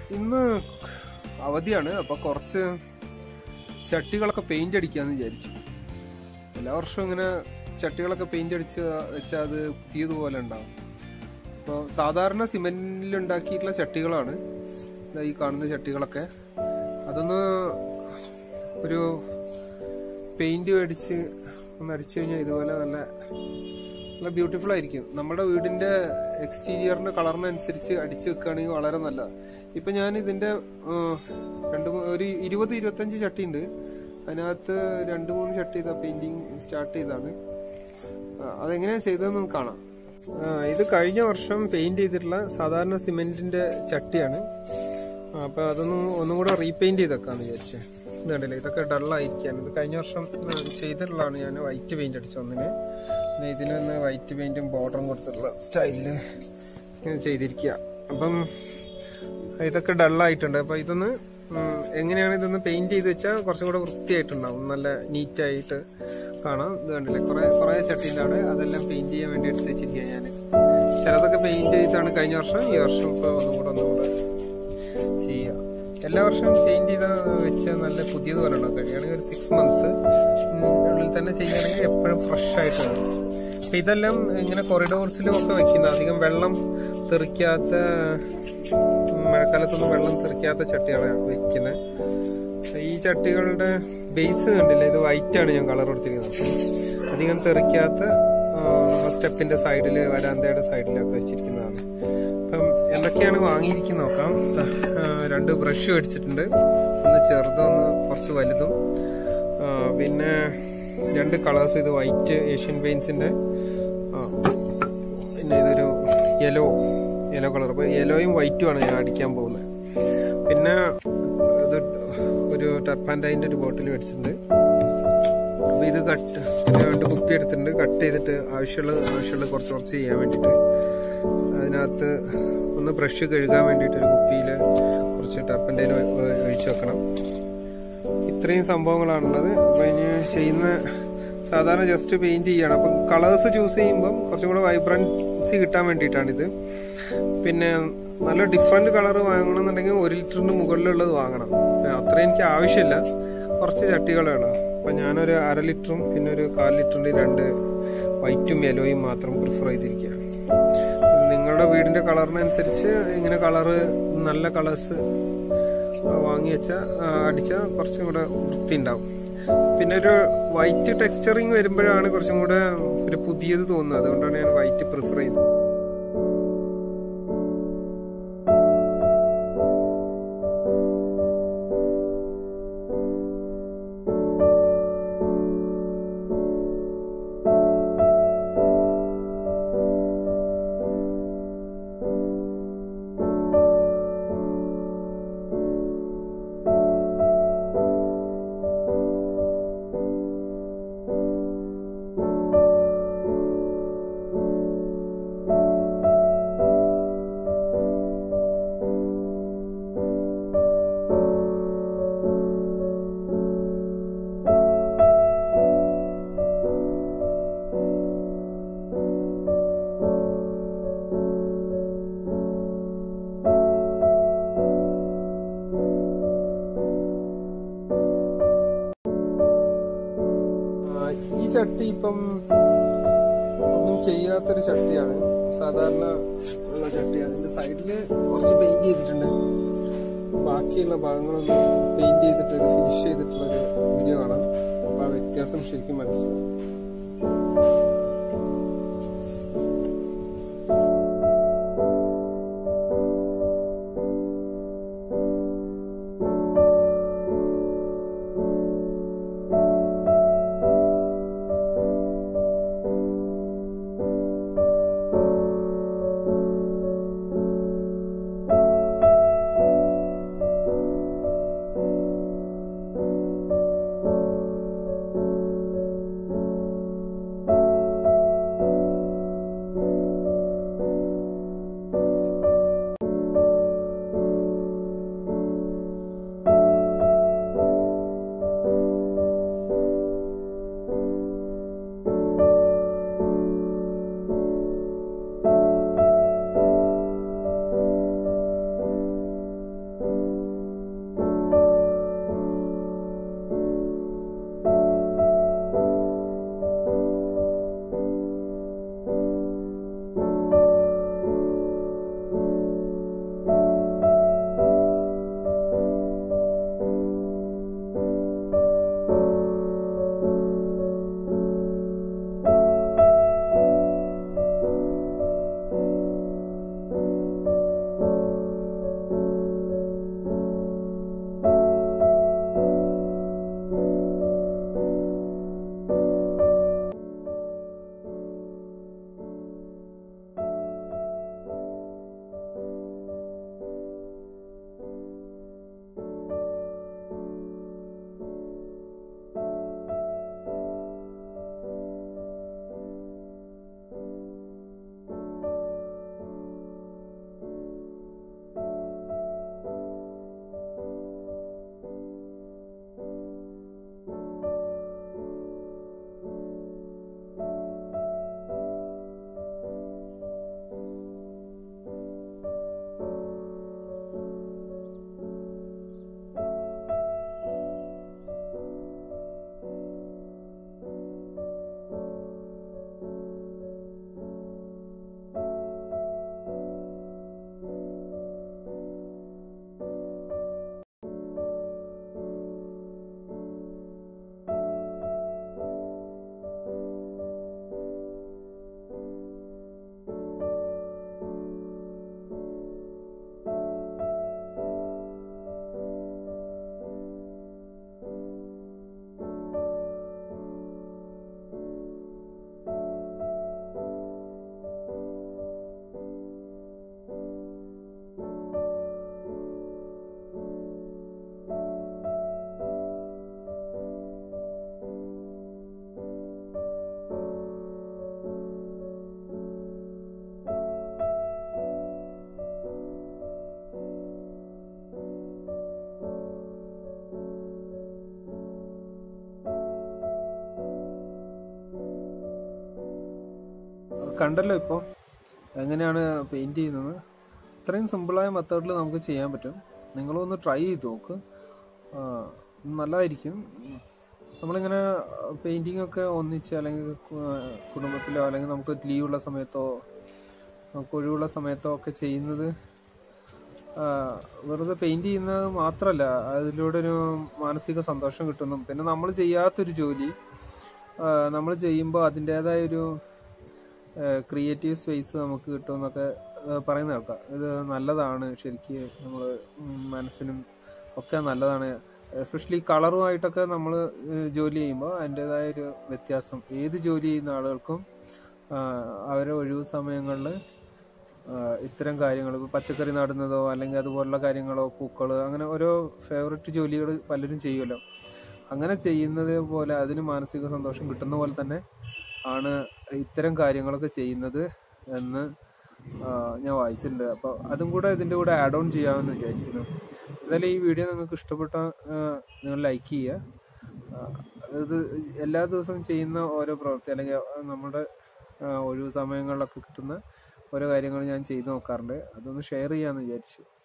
ഇന്ന് അവധിയാണ് അപ്പൊ കുറച്ച് ചട്ടികളൊക്കെ പെയിന്റ് അടിക്കാന്ന് വിചാരിച്ചു എല്ലാ വർഷവും ഇങ്ങനെ ചട്ടികളൊക്കെ പെയിന്റ് അടിച്ച് വെച്ചാൽ അത് പുതിയതുപോലെ ഉണ്ടാവും അപ്പോൾ സാധാരണ സിമെന്റിൽ ഉണ്ടാക്കിയിട്ടുള്ള ചട്ടികളാണ് ദാ ഈ കാണുന്ന ചട്ടികളൊക്കെ അതൊന്ന് ഒരു പെയിന്റ് മേടിച്ച് ഒന്ന് അടിച്ചു കഴിഞ്ഞാൽ ഇതുപോലെ നല്ല നല്ല ബ്യൂട്ടിഫുൾ ആയിരിക്കും നമ്മുടെ വീടിന്റെ എക്സ്റ്റീരിയറിന്റെ കളറിനനുസരിച്ച് അടിച്ചു വെക്കുകയാണെങ്കിൽ വളരെ നല്ലതാണ് ഇപ്പൊ ഞാൻ ഇതിന്റെ ഏഹ്, രണ്ട് മൂ- ഒരു ഇരുപത് ഇരുപത്തഞ്ച് ചട്ടി ഉണ്ട് അതിനകത്ത് രണ്ട് മൂന്ന് ചട്ടി ഇതാ പെയിന്റിങ് സ്റ്റാർട്ട് ചെയ്താണ് ആ, അതെങ്ങനെയാ ചെയ്തതെന്ന് കാണാം ആ, ഇത് കഴിഞ്ഞ വർഷം പെയിന്റ് ചെയ്തിട്ടുള്ള സാധാരണ സിമെന്റിന്റെ ചട്ടിയാണ് ആ, അപ്പൊ അതൊന്നും ഒന്നും കൂടെ റീപെയിന്റ് ചെയ്തേക്കാന്ന് വിചാരിച്ചേ ഇത് കണ്ടില്ലേ ഇതൊക്കെ ഡള്ളായിരിക്കാൻ ഇത് കഴിഞ്ഞ വർഷം ആ, ചെയ്തിട്ടുള്ളതാണ് ഞാൻ വൈറ്റ് പെയിന്റ് അടിച്ച ഒന്നിന് പിന്നെ ഇതിനൊന്ന് വൈറ്റ് പെയിന്റും ബോർഡറും കൊടുത്തിട്ടുള്ള സ്റ്റൈലില് ഇങ്ങനെ ചെയ്തിരിക്കുക അപ്പം ഇതൊക്കെ ഡള്ളായിട്ടുണ്ട് അപ്പൊ ഇതൊന്ന് ഉം, എങ്ങനെയാണ് ഇതൊന്ന് പെയിന്റ് ചെയ്ത് വെച്ചാൽ കുറച്ചും കൂടെ വൃത്തിയായിട്ടുണ്ടാവും നല്ല നീറ്റായിട്ട് കാണാം ഇത് കണ്ടില്ലേ കുറെ കുറെ ചട്ടിയിലാണ് അതെല്ലാം പെയിന്റ് ചെയ്യാൻ വേണ്ടി എടുത്ത് വെച്ചിരിക്കുക ഞാൻ ചിലതൊക്കെ പെയിന്റ് ചെയ്താണ് കഴിഞ്ഞ വർഷം ഈ വർഷം ഇപ്പൊ ഒന്നും കൂടെ ഒന്നും കൂടെ ചെയ്യുക എല്ലാ വർഷവും പെയിന്റ് ചെയ്ത വെച്ച് നല്ല പുതിയത് പോലെ ഉണ്ടാവും കഴിയുകയാണെങ്കിൽ ഒരു സിക്സ് മന്ത്സ് ഉള്ളിൽ തന്നെ ചെയ്യുകയാണെങ്കിൽ എപ്പോഴും ഫ്രഷ് ആയിട്ട് വരും അപ്പൊ ഇതെല്ലാം ഇങ്ങനെ കൊറിഡോർസിലും ഒക്കെ വെക്കുന്ന അധികം വെള്ളം തെറിക്കാത്ത ഉം, മഴക്കാലത്തൊന്നും വെള്ളം തെറിക്കാത്ത ചട്ടികളാണ് വെക്കുന്നത് ഈ ചട്ടികളുടെ ബേസ് കണ്ടില്ല ഇത് വൈറ്റ് ആണ് ഞാൻ കളർ കൊടുത്തിരിക്കുന്നത് അപ്പം അധികം തെറിക്കാത്ത സ്റ്റെപ്പിന്റെ സൈഡിൽ വരാന്തയുടെ സൈഡിലൊക്കെ വെച്ചിരിക്കുന്നതാണ് അപ്പം എന്തൊക്കെയാണ് വാങ്ങിയിരിക്കുന്നത് നോക്കാം ദാ, ആ, രണ്ട് ബ്രഷ് മേടിച്ചിട്ടുണ്ട് ഒന്ന് ചെറുതും ഒന്ന് കുറച്ച് വലുതും ആ, പിന്നെ രണ്ട് കളേഴ്സ് ഇത് വൈറ്റ് ഏഷ്യൻ പെയിന്റ്സിന്റെ ആ, പിന്നെ ഇതൊരു യെല്ലോ യെല്ലോ കളർ അപ്പൊ യെല്ലോയും വൈറ്റും ആണ് ഞാൻ അടിക്കാൻ പോകുന്നത് പിന്നെ ഇത് ഒരു ടർപ്പാൻഡൈൻ്റെ ഒരു ബോട്ടിൽ മേടിച്ചിട്ടുണ്ട് അപ്പൊ ഇത് കട്ട് പിന്നെ രണ്ട് കുപ്പി എടുത്തിട്ടുണ്ട് കട്ട് ചെയ്തിട്ട് ആവശ്യമുള്ള ആവശ്യമുള്ള കുറച്ച് കുറച്ച് ചെയ്യാൻ വേണ്ടിയിട്ട് അതിനകത്ത് ഒന്ന് ബ്രഷ് കഴുകാൻ വേണ്ടിയിട്ട് ഒരു കുപ്പിയിൽ കുറച്ച് ടർപ്പൻഡൈൻ ഒഴിച്ചു വെക്കണം ഇത്രയും സംഭവങ്ങളാണുള്ളത് അപ്പൊ ഇനി ചെയ്യുന്ന സാധാരണ ജസ്റ്റ് പെയിന്റ് ചെയ്യണം അപ്പം കളേഴ്സ് ചൂസ് ചെയ്യുമ്പം കുറച്ചും കൂടെ വൈബ്രൻസി കിട്ടാൻ വേണ്ടിയിട്ടാണിത് പിന്നെ നല്ല ഡിഫറെന്റ് കളർ വാങ്ങണമെന്നുണ്ടെങ്കിൽ ഒരു ലിറ്ററിന് മുകളിലുള്ളത് വാങ്ങണം അത്ര എനിക്ക് ആവശ്യമില്ല കുറച്ച് ചട്ടികളാണ് അപ്പൊ ഞാനൊരു അര ലിറ്ററും പിന്നെ ഒരു കാൽ ലിറ്ററിന്റെ രണ്ട് വൈറ്റും യെലോയും മാത്രം പ്രിഫർ ചെയ്തിരിക്കുക നിങ്ങളുടെ വീടിന്റെ കളറിനനുസരിച്ച് ഇങ്ങനെ കളറ് നല്ല കളേഴ്സ് വാങ്ങി വെച്ചാൽ അടിച്ചാൽ കുറച്ചും കൂടെ വൃത്തി ഉണ്ടാവും പിന്നെ ഒരു വൈറ്റ് ടെക്സ്ചറിങ് വരുമ്പോഴാണ് കുറച്ചും കൂടെ ഒരു പുതിയത് തോന്നുന്നത് അതുകൊണ്ടാണ് ഞാൻ വൈറ്റ് പ്രിഫർ ചെയ്യുന്നത് ആ, ഈ ചട്ടി ഇപ്പം ഒന്നും ചെയ്യാത്തൊരു ചട്ടിയാണ് സാധാരണ ഉള്ള ചട്ടിയാണ് ഇതിന്റെ സൈഡില് കുറച്ച് പെയിന്റ് ചെയ്തിട്ടുണ്ട് ബാക്കിയുള്ള ഭാഗങ്ങളൊന്നും പെയിന്റ് ചെയ്തിട്ട് ഇത് ഫിനിഷ് ചെയ്തിട്ടുള്ള ഒരു വീഡിയോ കാണാം അപ്പൊ ആ വ്യത്യാസം ശരിക്കും മനസ്സിലാവും കണ്ടല്ലോ ഇപ്പോൾ എങ്ങനെയാണ് പെയിന്റ് ചെയ്യുന്നത് ഇത്രയും സിമ്പിളായ മെത്തേഡിൽ നമുക്ക് ചെയ്യാൻ പറ്റും നിങ്ങളൊന്ന് ട്രൈ ചെയ്ത് നോക്ക് ആ, നല്ലതായിരിക്കും നമ്മളിങ്ങനെ പെയിന്റിംഗ് ഒക്കെ ഒന്നിച്ച് അല്ലെങ്കിൽ കു- കുടുംബത്തിലോ അല്ലെങ്കിൽ നമുക്ക് ലീവുള്ള സമയത്തോ നമുക്ക് ഒഴിവുള്ള സമയത്തോ ഒക്കെ ചെയ്യുന്നത് ആ, വെറുതെ പെയിന്റ് ചെയ്യുന്നത് മാത്രമല്ല അതിലൂടെ ഒരു മാനസിക സന്തോഷം കിട്ടുന്നു പിന്നെ നമ്മൾ ചെയ്യാത്തൊരു ജോലി നമ്മൾ ചെയ്യുമ്പോൾ അതിൻ്റെതായ ഒരു ക്രിയേറ്റീവ് സ്പേസ് നമുക്ക് കിട്ടും എന്നൊക്കെ പറയുന്ന കേൾക്കാം ഇത് നല്ലതാണ് ശരിക്ക് നമ്മൾ മനസ്സിനും ഒക്കെ നല്ലതാണ് എസ്പെഷ്യലി കളറുമായിട്ടൊക്കെ നമ്മൾ ജോലി ചെയ്യുമ്പോൾ അതിൻ്റെതായ ഒരു വ്യത്യാസം ഏത് ജോലി ചെയ്യുന്ന ആളുകൾക്കും ആ, അവരുടെ ഒഴിവ് സമയങ്ങളിൽ ഇത്തരം കാര്യങ്ങൾ ഇപ്പോൾ പച്ചക്കറി നടുന്നതോ അല്ലെങ്കിൽ അതുപോലുള്ള കാര്യങ്ങളോ പൂക്കള് അങ്ങനെ ഓരോ ഫേവററ്റ് ജോലികൾ പലരും ചെയ്യുമല്ലോ അങ്ങനെ ചെയ്യുന്നത് പോലെ അതിന് മാനസിക സന്തോഷം കിട്ടുന്ന പോലെ തന്നെ ആണ് ഇത്തരം കാര്യങ്ങളൊക്കെ ചെയ്യുന്നത് എന്ന് ആ, ഞാൻ വായിച്ചിട്ടുണ്ട് അപ്പോൾ അതും കൂടെ ഇതിൻ്റെ കൂടെ ആഡ് ഓൺ ചെയ്യാമെന്ന് വിചാരിക്കുന്നു എന്തായാലും ഈ വീഡിയോ നിങ്ങൾക്ക് ഇഷ്ടപ്പെട്ട നിങ്ങൾ ലൈക്ക് ചെയ്യുക ആ, ഇത് എല്ലാ ദിവസവും ചെയ്യുന്ന ഓരോ പ്രവൃത്തി അല്ലെങ്കിൽ നമ്മുടെ ആ, ഒഴിവ് സമയങ്ങളിലൊക്കെ കിട്ടുന്ന ഓരോ കാര്യങ്ങൾ ഞാൻ ചെയ്തു നോക്കാറുണ്ട് അതൊന്ന് ഷെയർ ചെയ്യാമെന്ന് വിചാരിച്ചു